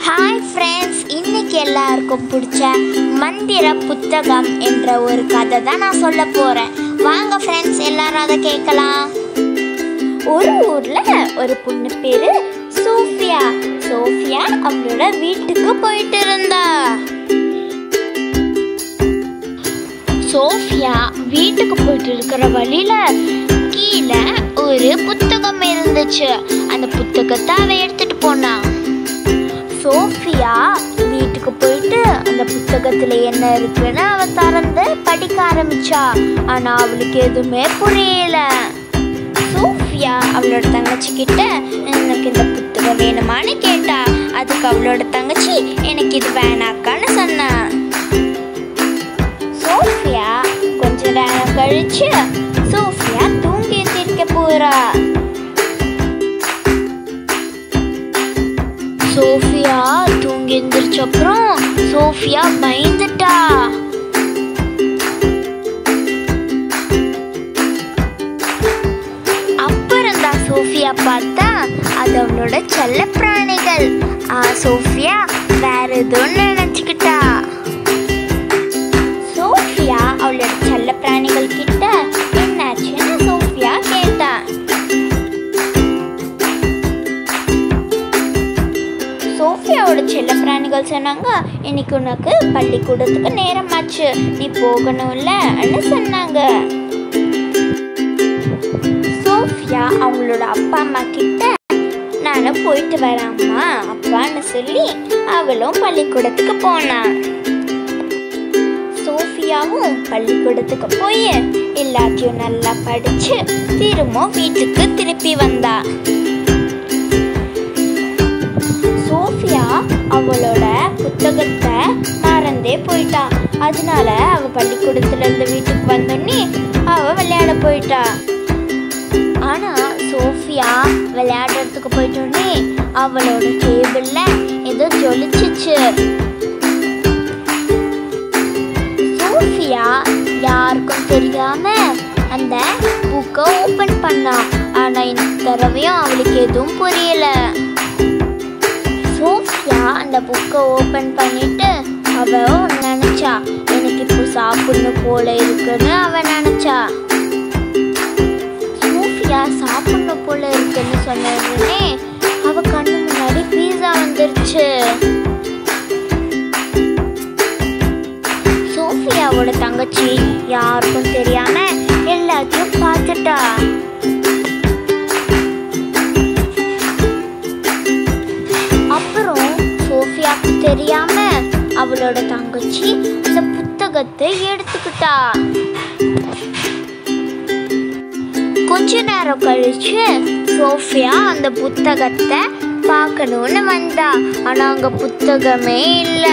hi friends இன்னைக்கு எல்லாருக்கும் பிடிச்ச மந்திர புத்தகம் என்ற ஒரு கதை தான் நான் சொல்ல போகிறேன் வாங்க ஃப்ரெண்ட்ஸ் எல்லாரும் அதை கேட்கலாம் ஒரு ஊரில் ஒரு பொண்ணு பேர் சோஃபியா சோஃபியா அவளோட வீட்டுக்கு போயிட்டு இருந்தா சோஃபியா வீட்டுக்கு போயிட்டு இருக்கிற வழியில கீழே ஒரு புத்தகம் இருந்துச்சு அந்த புத்தகத்தை அவ எடுத்துட்டு போனா சோஃபியா வீட்டுக்கு போயிட்டு அந்த புத்தகத்துல என்ன இருக்குன்னு அவ திறந்து படிக்க ஆரம்பிச்சா ஆனா அவளுக்கு எதுவுமே புரியல சோஃபியா அவளோட தங்கச்சி கிட்ட எனக்கு இந்த புத்தகம் வேணுமான்னு கேட்டா அதுக்கு அவளோட தங்கச்சி எனக்கு இது வேணாக்கான்னு சொன்னா சோஃபியா கொஞ்ச நேரம் கழிச்சு சோஃபியா தூங்கி எந்திரிக்க போறா சோஃபியா தூங்கி எந்திரிச்ச அப்புறம் சோஃபியா பயந்துட்டா அப்புறம் தான் சோஃபியா பார்த்தா அது அவளோட செல்ல பிராணிகள் ஆ சோஃபியா வேற எதுவும் நினைச்சுக்கிட்டா சோஃபியா அவளோட செல்ல பிராணிகள் கிட்ட என்னாச்சுன்னு சோஃபியா கேட்டா சோஃபியாவோட செல்ல பிராணிகள் சொன்னாங்க இன்னைக்கு உனக்கு பள்ளிக்கூடத்துக்கு நேரமாச்சு நீ போகணும்லன்னு சொன்னாங்க சோஃபியா அவங்களோட அப்பா அம்மா கிட்ட நான் போயிட்டு வரேன் அம்மா அப்பான்னு சொல்லி அவளும் பள்ளிக்கூடத்துக்கு போனான் சோஃபியாவும் பள்ளிக்கூடத்துக்கு போய் எல்லாத்தையும் நல்லா படிச்சு திரும்ப வீட்டுக்கு திருப்பி வந்தா சோஃபியா அவளோட புத்தகத்தை மறந்தே போயிட்டா அதனால அவ பள்ளிக்கூடத்துல இருந்து வீட்டுக்கு வந்தோடனே அவ விளையாட போயிட்டா ஆனா சோஃபியா விளையாடுறதுக்கு போயிட்டோடனே அவளோட டேபிள்ல ஏதோ ஜொலிச்சிச்சு சோஃபியா யாருக்கும் தெரியாம அந்த புக்கை ஓபன் பண்ணா ஆனா இந்த தடவையும் அவளுக்கு எதுவும் புரியல சோஃபியா அந்த புக்கை ஓபன் பண்ணிட்டு அவ நினைச்சா எனக்கு இப்போ சாப்பிடணும் போல இருக்குன்னு அவ நினைச்சா சோஃபியா சாப்பிடணும் போல இருக்குன்னு சொன்ன உடனே அவ கண்ணு முன்னாடி பீஸா வந்துருச்சு சோஃபியாவோட தங்கச்சி யாருக்கும் தெரியாம எல்லாத்தையும் பார்த்துட்டா அப்புறம் சோஃபியாக்கு தெரியாம அவளோட தங்கச்சி அந்த புத்தகத்தை எடுத்துக்கிட்டா கொஞ்ச நேரம் கழிச்சு சோஃபியா அந்த புத்தகத்தை பார்க்கணும்னு வந்தா ஆனா அங்க புத்தகமே இல்ல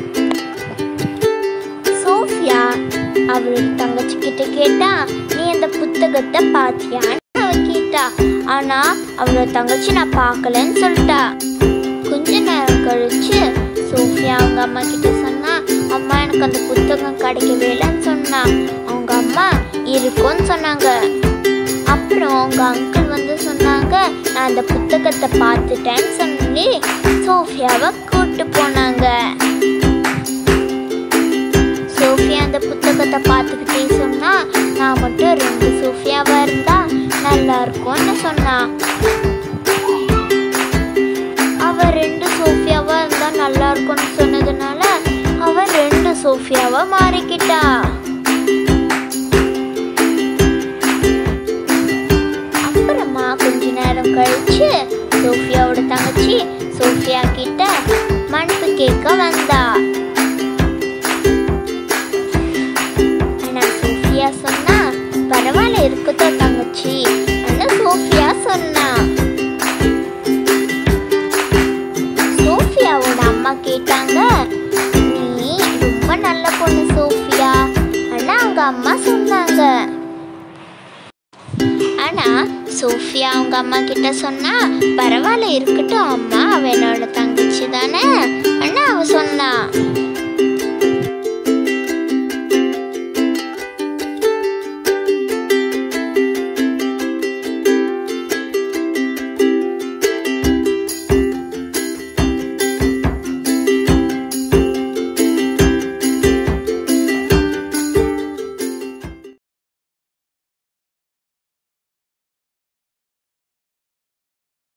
சோஃபியா அவளோட தங்கச்சி கிட்ட கேட்டா நீ அந்த புத்தகத்தை பாத்தியான்னு அவ கேட்டா ஆனா அவளோட தங்கச்சி நான் பார்க்கலன்னு சொல்லிட்டா கொஞ்ச நேரம் கழிச்சு சோஃபியா அவங்க அம்மா கிட்ட சொன்னா அம்மா எனக்கு அந்த புத்தகம் கிடைக்கவே இல்லைன்னு சொன்னா அவங்க அம்மா இருக்கும்னு சொன்னாங்க அப்புறம் அவங்க அங்கிள் வந்து சொன்னாங்க நான் அந்த புத்தகத்தை பார்த்துட்டேன்னு சொல்லி சோஃபியாவை கூட்டு போனாங்க சோஃபியா அந்த புத்தகத்தை பார்த்துக்கிட்டே சொன்னா நான் மட்டும் ரெண்டு சோஃபியாவா இருந்தா நல்லா இருக்கும்னு சொன்னா அவ ரெண்டு சோஃபியாவா இருந்தா நல்லா இருக்கும்னு சொன்னதுனால அவ ரெண்டு சோஃபியாவா மாறிக்கிட்டா அப்புறமா கொஞ்ச நேரம் கழிச்சு சோஃபியாவோட தங்கச்சி சோஃபியா கிட்ட மன்னிப்பு கேட்க வந்தா ஆனா சோஃபியா சொன்னா பரவாயில்ல இருக்கட்டும் தங்கச்சி ஆனா சோஃபியா சொன்னா சோஃபியாவோட அம்மா கேட்டாங்க நீ ரொம்ப நல்ல பொண்ணு சோஃபியா ஆனா அவங்க அம்மா சொன்னாங்க ஆனா சோஃபியா அவங்க அம்மா கிட்ட சொன்னா பரவாயில்ல இருக்கட்டும் அம்மா அவ என்னோட